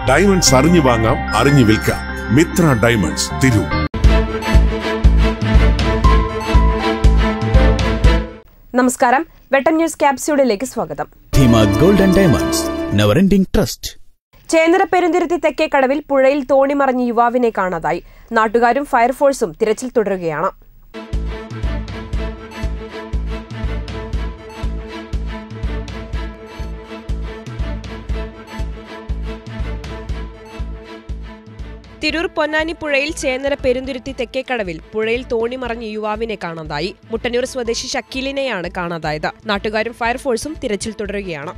diamonds അറിഞ്ഞു വാങ്ങാം അറിഞ്ഞു വിൽക്കാം മിത്ര ഡയമണ്ട്സ് തിരൂർ നമസ്കാരം വെട്ടം ന്യൂസ് ക്യാപ്സ്യൂളിലേക്ക് സ്വാഗതം Dheema gold and diamonds never ending trust Chenthara Perunthuruthy തെക്കേക്കടവിൽ പുഴയിൽ തോണിമറിഞ്ഞ യുവാവിനെ കാണാതായി നാട്ടുകാരും ഫയർഫോഴ്സും തിരച്ചിൽ തുടരുകയാണ് തിരൂർ പൊന്നാനി പുഴയിൽ ചേന്നര പെരുന്തുരുത്തി തെക്കേക്കടവിൽ പുഴയിൽ തോണി മറഞ്ഞ യുവാവിനെ കാണാതായി മുട്ടന്നൂർ സ്വദേശി ഷക്കീലിനെയാണ് കാണാതായത് നാട്ടുകാരും ഫയർഫോഴ്സും തിരച്ചിൽ തുടരുകയാണ്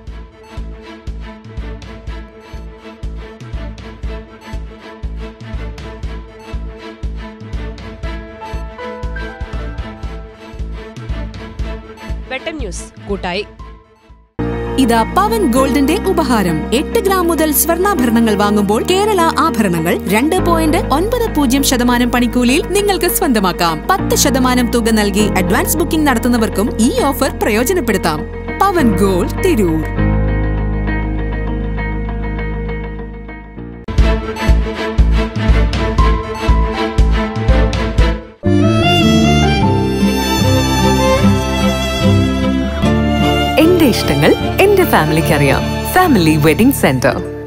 വെട്ടം ന്യൂസ് കൂട്ടായി ഇതാ പവൻ ഗോൾഡിന്റെ ഉപഹാരം എട്ട് ഗ്രാം മുതൽ സ്വർണ്ണാഭരണങ്ങൾ വാങ്ങുമ്പോൾ കേരള ആഭരണങ്ങൾ രണ്ട് പോയിന്റ് ഒൻപത് പൂജ്യം ശതമാനം പണിക്കൂലിയിൽ നിങ്ങൾക്ക് സ്വന്തമാക്കാം പത്ത് ശതമാനം തുക നൽകി അഡ്വാൻസ് ബുക്കിംഗ് നടത്തുന്നവർക്കും ഈ ഓഫർ പ്രയോജനപ്പെടുത്താം പവൻ ഗോൾഡ് തിരൂർ എന്റെ ഇഷ്ടങ്ങൾ എന്റെ ഫാമിലിക്ക് അറിയാം ഫാമിലി വെഡിംഗ് സെന്റർ